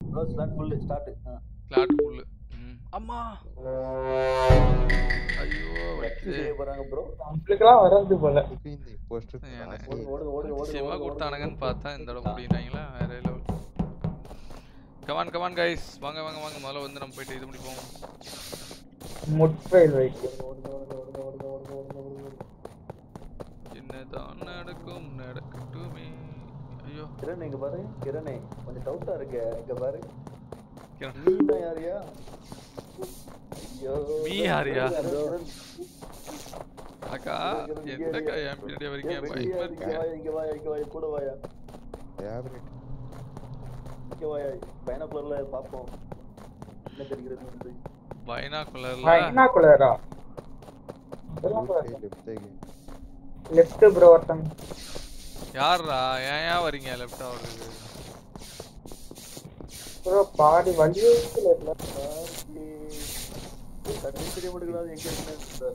Bro slot full start slot full ம் அம்மா ஐயோ வச்சு போறாங்க ப்ரோ நம்மளுக்கெல்லாம் வராது போல நிச்சயமா கொடுத்தானுங்கன்னு பார்த்தா இந்த இடம் முடியினாங்களா வேற லெவல் கமான் கமான் கைஸ் வாங்க வாங்க வாங்க முதல்ல வந்து நம்ம போயிட்டு இது முடிப்போம் முட்டையில் வைக்கு என்னதான் நடக்கும் நடக்கட்டுமே ஐயோ கிரண் இங்க பாரு கிரணே கொஞ்சம் டவுட்டா இருக்கு இங்க பாரு கிரண். நீ தான் யாரியா ஐயோ நீ யாரியா? கிரண், அக்கா கிரண், இங்க எந்தக்கா இரு. என் பின்னாடி வரீங்க ஏன் பயமா இங்க இருக்கு வாயா, இங்க வாயா இங்க வாயா கூட வாயா இங்க வாயா பைனாக்குலர்ல பாப்போம் என்ன தெரிகிறது பைனாக்குலர்ல பைனாக்குலரா லெஃப்ட் ப்ரோ ஒருத்தன் யாருடா ஏன் ஏன் வரீங்க லெஃப்ட் அவருக்கு ப்ரோ பாடி வழியே இல்ல கண்ணு தெரிய மாட்டேங்கிறாது எங்க இருக்குன்னு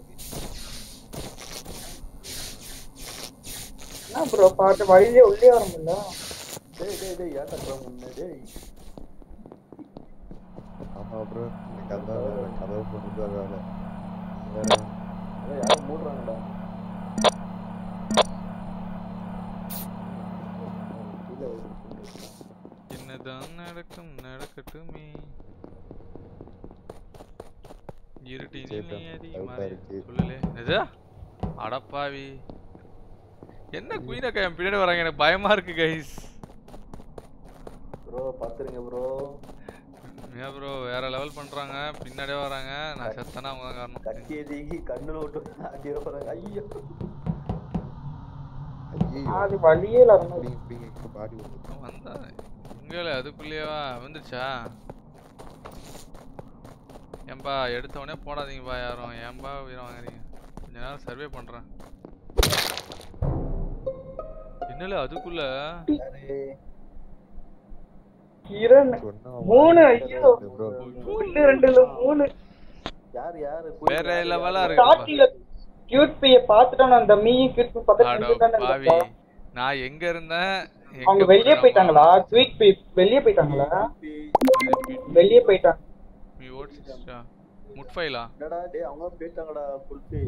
என்ன ப்ரோ பாட்டு வழியிலே உள்ளே வர முடியல டேய் டேய் டேய் ஏன்டா கிளம்ப முன்ன டேய் ஆமா ப்ரோ எனக்கு அதான் வேலை கதவு போட்டு தான் வேலை வேற அதான் யாரும் மூடுறாங்கடா கீழே விழுந்து. என்னதான் நடக்கும் நடக்கட்டுமே இருட்டினில் சேட்டா, நீ அடி டவுட்டா மறை இருக்கு. சொல்லலே எது அடப்பாவி என்ன குயினக்கா என் பின்னாடி வராங்க எனக்கு பயமா இருக்கு கைஸ் ப்ரோ பாத்துருங்க ப்ரோ ஏன் ப்ரோ வேற லெவல் பண்றாங்க பின்னாடியே வராங்க நான் செத்தனா அவங்க தான் காரணம் கத்தியை தீக்கி கண்ணுல விட்டு அடி போறாங்க ஐயோ ஐயோ அது வழியே இல்ல அந்த மாதிரி. இப்படி இப்படி பாடி வந்து வந்தா எங்கல அதுக்குள்ளேயேவா வந்துருச்சா ஏன்பா எடுத்த உடனே போடாதீங்கப்பா யாரும் ஏன்பா உயிரை வாங்குறீங்க கொஞ்ச நேரம் சர்வே பண்றேன் என்னல அதுக்குள்ள கிரண் சொன்னா மூணு ஐயோ ப்ரோ ஒண்ணு ரெண்டுல மூணு யார் யாரு வேற லெவலா இருக்கு ஸ்டார்டிங்ல கியூட் பைய பாத்துட்டோம் அந்த மீ கியூட் பக்கத்துல அட நின்னுட்டு தானே பாவி இருந்தா. நான் எங்க இருந்தேன் அவங்க வெளியே போயிட்டாங்களா குயிக் பை வெளியே போயிட்டாங்களா வெளியே போயிட்டாங்க நீ ஓடிச்சிட்டா முட்ஃபைலா என்னடா டேய் அவங்க போயிட்டாங்கடா ஃபுல் பே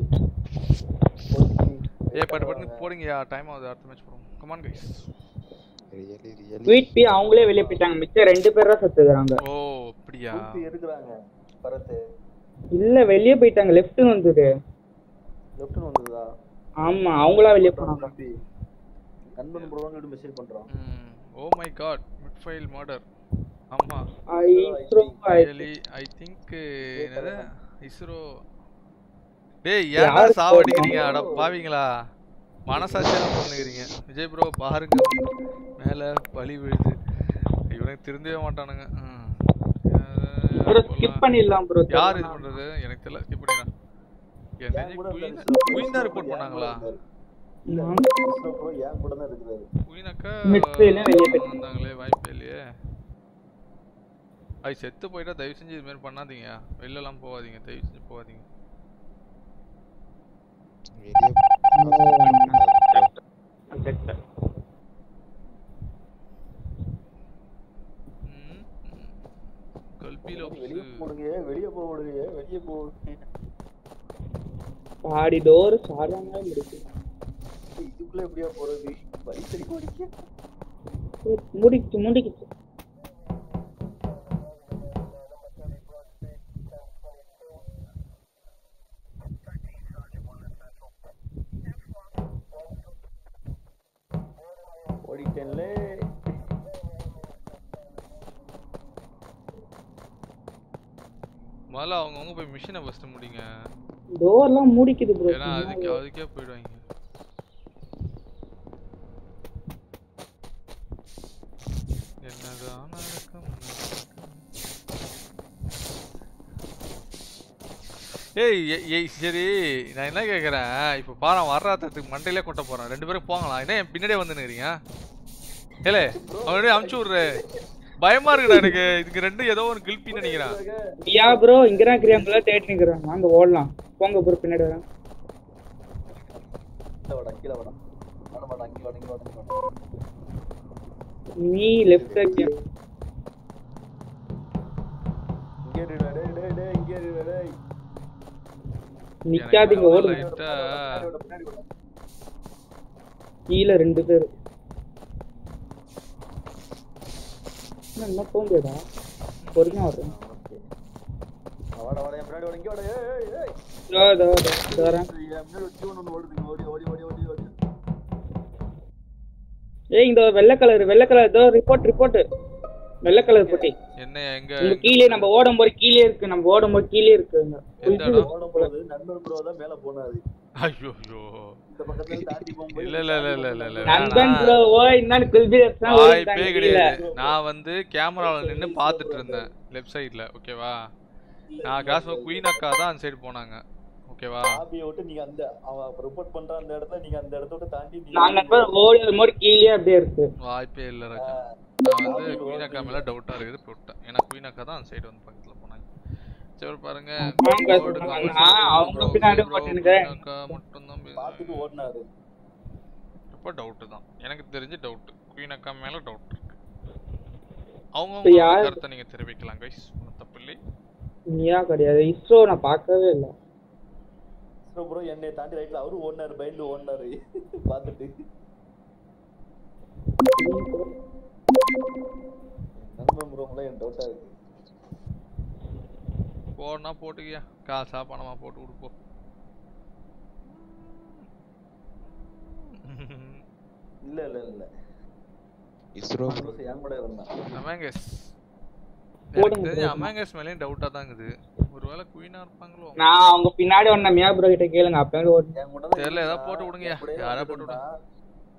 ஏ பட்டு பட்டு போடுங்கயா டைம் ஆகுது அடுத்த மேட்ச் போடுவோம் come on guys really really quick bye அவங்களே வெளியே போயிட்டாங்க மிச்சம் ரெண்டு பேர் தான் செத்துக்கிறாங்க ஓ அப்படியா ஃபுல் பே எடுக்கறாங்க பரத் இல்ல வெளியே போயிட்டாங்க லெஃப்ட் வந்தது லெஃப்ட் வந்ததா ஆமா அவங்களா வெளியே போனாங்க ஃபுல் பே நண்பன் ப்ரோன்னு மெசேஜ் பண்றான் ஓ மை காட் மிட்ஃபைல் மர்டர் ஆமா I throw I really I think என்னது இஸ்ரோ டேய் ஏன் யாரு சாவடிக்கிறீங்க அட பாவீங்களா மனசாட்சியாக பண்ணுகிறீங்க விஜய் ப்ரோ பாருங்க மேல பழி விழுது இவனுக்கு திருந்தவே மாட்டானுங்க ம். அஹ், ப்ரோ போலாம். ஸ்கிப் பண்ணிடலாம் ப்ரோ யார் இது பண்றது எனக்கு தெரியல ஸ்கிப் பண்ணிடலாம் என்ன குயின் குயின் தான் ரிப்போர்ட் பண்ணாங்களா இல்ல ப்ரோ ஏன் கூட தான் இருக்கிறாரு குயின் அக்கா Midfield ல வெளியே போயிட்டாங்க. வந்தாங்களே வாய்ப்பே இல்லையே ஐ செத்து போயிட்டா தயவு செஞ்சு இது மாதிரி பண்ணாதீங்க வெளிலலாம் போகாதீங்க தயவு செஞ்சு போகாதீங்க ம், ம். கல்பில வெளிய போடுங்க வெளிய போக விடுங்க வெளிய போ பாடி டோர் சாதாரண இருக்கு இதுக்குள்ள எப்படியா போறது வழி தெரியும் அடிக்க முடிச்சு முடிக்கிச்சு ஓடிட்டேன்ல முதல்ல அவங்கவுங்க போய் மிஷினை ஃபஸ்ட்டு முடிங்க டோர்லாம் மூடிக்குது ப்ரோ ஏன்னா அதுக்கு அதுக்கே போயிடுவாங்க என்னதான் நடக்கும் நடக்கும். ஏய் ஏய், ஏய் சரி நான் என்ன கேக்குறேன் இப்போ பாரு வர்றாதத்துக்கு மண்டையிலே கொட்ட போறேன் ரெண்டு பேரும் போங்களாம் என்ன என் பின்னாடியே வந்து நிக்கிறீங்க ஏலே அவனே அமுச்சு விட்ரு பயமா இருக்குடா எனக்கு இதுக்கு ரெண்டு ஏதோ ஒரு கில்பின்னு நினைக்கிறேன் யா ப்ரோ இங்க தான் கிரியாம்பல தேடி நிக்கிறேன் வாங்க ஓடலாம் போங்க ப்ரோ பின்னாடி வரேன் கீழே வாடா கீழே வாடா வாட மாட்டா அங்கே வாடா இங்கே வாடா இங்கே வாடா நீ லெஃப்ட் கிரியாம் இங்கே இருடா, டேய், டேய், டேய், இங்கே இருடா, டேய். நிக்காதீங்க எனக்கு ஓடுங்க லைட்டா பின்னாடி ஓடு, பின்னாடி ஓடு. கீழே ரெண்டு பேர் என்ன போக முடியாதா பொறுமையா வரும் வாடா, வாடா, என் பின்னாடி வாடா, இங்கே வாடா, ஏய், ஏய், ஏய். இதோ, இதோ, இதோ, இதோ வரேன் என் முன்னாடி ஒரு tune ஒண்ணு ஓடுதுங்க, ஓடி, ஓடி, ஓடி, ஓடி, ஓடி. ஏய் இந்த வெள்ளை கலர் வெள்ளை கலர் இதோ ரிப்போர்ட் ரிப்போர்ட் வெள்ளை கலர் பொட்டி என்ன எங்க உங்க கீழே நம்ம ஓடும்போது கீழே இருக்கு நம்ம ஓடும்போது கீழே இருக்குங்க எந்த இடம் ஓடும்போது நண்பர் bro தான் மேல போனாரு ஐயோ ஐயோ இந்த பக்கத்துல இருந்து தாண்டி போகும்போது இல்ல இல்ல இல்ல இல்ல இல்ல இல்ல நண்பன் வேணாம். ப்ரோ ஓய் என்னன்னு குல்பி வாய்ப்பே கிடையாது நான் வந்து கேமரால நின்னு பாத்துட்டு இருந்தேன் லெஃப்ட் சைடுல ஓகேவா நான் கிராஸ் குயின் அக்கா தான் அந்த சைடு போனாங்க ஓகேவா ஆபியை விட்டு நீங்க அந்த அவன் ரிப்போர்ட் பண்ற அந்த இடத்துல நீங்க அந்த இடத்த விட்டு தாண்டி நீங்க நான் நண்பன் ஓடி வரும்போது கீழே அப்படியே இருக்கு வாய்ப்பே இல்ல ராஜா நான் வந்து குயின் அக்கா மேல டவுட்டா இருக்குது போட்டேன் ஏன்னா குயின் அக்கா தான் அந்த சைடு வந்து பக்கத்துல போனாங்க சரி பாருங்க ஆமாங்க, road சொன்னாங்க. cover ஆ, அவங்க bro, பின்னாடி bro, போட்டுனுங்க. குயின் அக்கா மட்டும் தான் பார்த்துட்டு ஓடினாரு இப்ப டவுட் தான் எனக்கு தெரிஞ்சு டவுட் குயின் அக்கா மேல டவுட் இருக்கு அவங்க இப்ப யார்- கருத்தை நீங்க தெரிவிக்கலாம் கைஸ் ஒன்றும் தப்பு இல்லை நீயா கிடையாது இஸ்ரோ நான் பார்க்கவே இல்லை ஸோ ப்ரோ என்னை தாண்டி ரைட்ல அவரும் ஓடினாரு பயந்து ஓடினாரு பார்த்துட்டு நண்பன் ப்ரோ என் டவுட்டா இருக்கு போனா போட்டுக்கியா காசா பணமா போட்டு கொடுப்போம் இல்ல இல்ல இல்ல இஸ்ரோ ப்ரோ என் கூட இருந்தான் அமேங்கஸ் போடுங்க எனக்கு தெரிஞ்சு bro. அமேங்கஸ் மேலேயும் டவுட்டா தான் இருக்குது ஒருவேளை குயினா இருப்பாங்களோ நான் அவங்க பின்னாடி ஒன்ன மியா ப்ரோ கிட்ட கேளுங்க அப்ப ஓடி என் கூட தான் தெரியல, ஏதாவது இருந்தான். போட்டு விடுங்கய்யா. என் கூடயே யாரா வந்துட்டு போட்டு விடுங்க. இருந்தான்.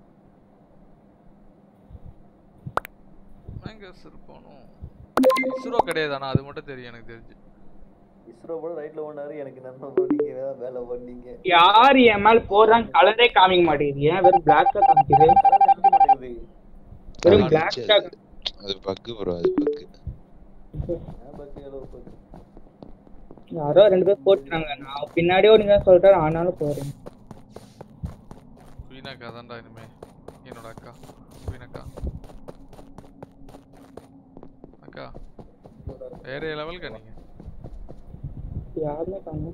அமேங்கஸ் இருப்பானோ இஸ்ரோ கிடையாது ஆனா அது மட்டும் தெரியும் எனக்கு தெரிஞ்சு இஸ்ரோ கூட ரைட்ல ஓடினாரு எனக்கு நண்பன் ப்ரோ நீங்க வேற மேல ஓடினீங்க யார் என் மேல போறாங்க கலரே காமிக்க மாட்டேங்குது ஏன் வெறும் பிளாக்கா காமிக்குது கலர் காமிக்க மாட்டேங்குது வெறும் அது பிளாக்கா அது பக்கு ப்ரோ அது பக்கு ஏன் பக்கம் ஏதோ போகுது. யாரோ ரெண்டு பேர் போட்டுறாங்க நான் பின்னாடியே நீங்க சொல்றேன் ஆனாலும் போறேன் குயின் அக்கா தான்டா இனிமே என்னோட அக்கா குயின் அக்கா அக்கா வேற லெவலுக்கா நீங்க யாருமே காணும்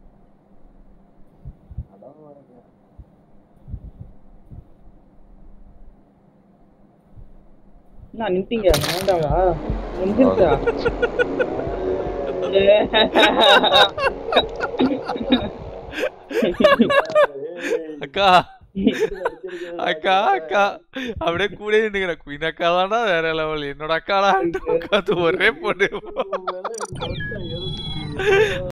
அதான் வரேங்க. என்ன நின்ட்டீங்க வேண்டாவா முடிஞ்சிருச்சா ஏய், அக்கா அடிச்சிருக்காரு. அக்கா அக்கா அப்படியே கூட நின்னுக்கிற குயின் அக்கா தான்டா வேற லெவல் என்னோட அக்காடா உட்காந்து ஒரே பொண்ணு உன் மேல எனக்கு டவுட்டா இருந்துச்சு.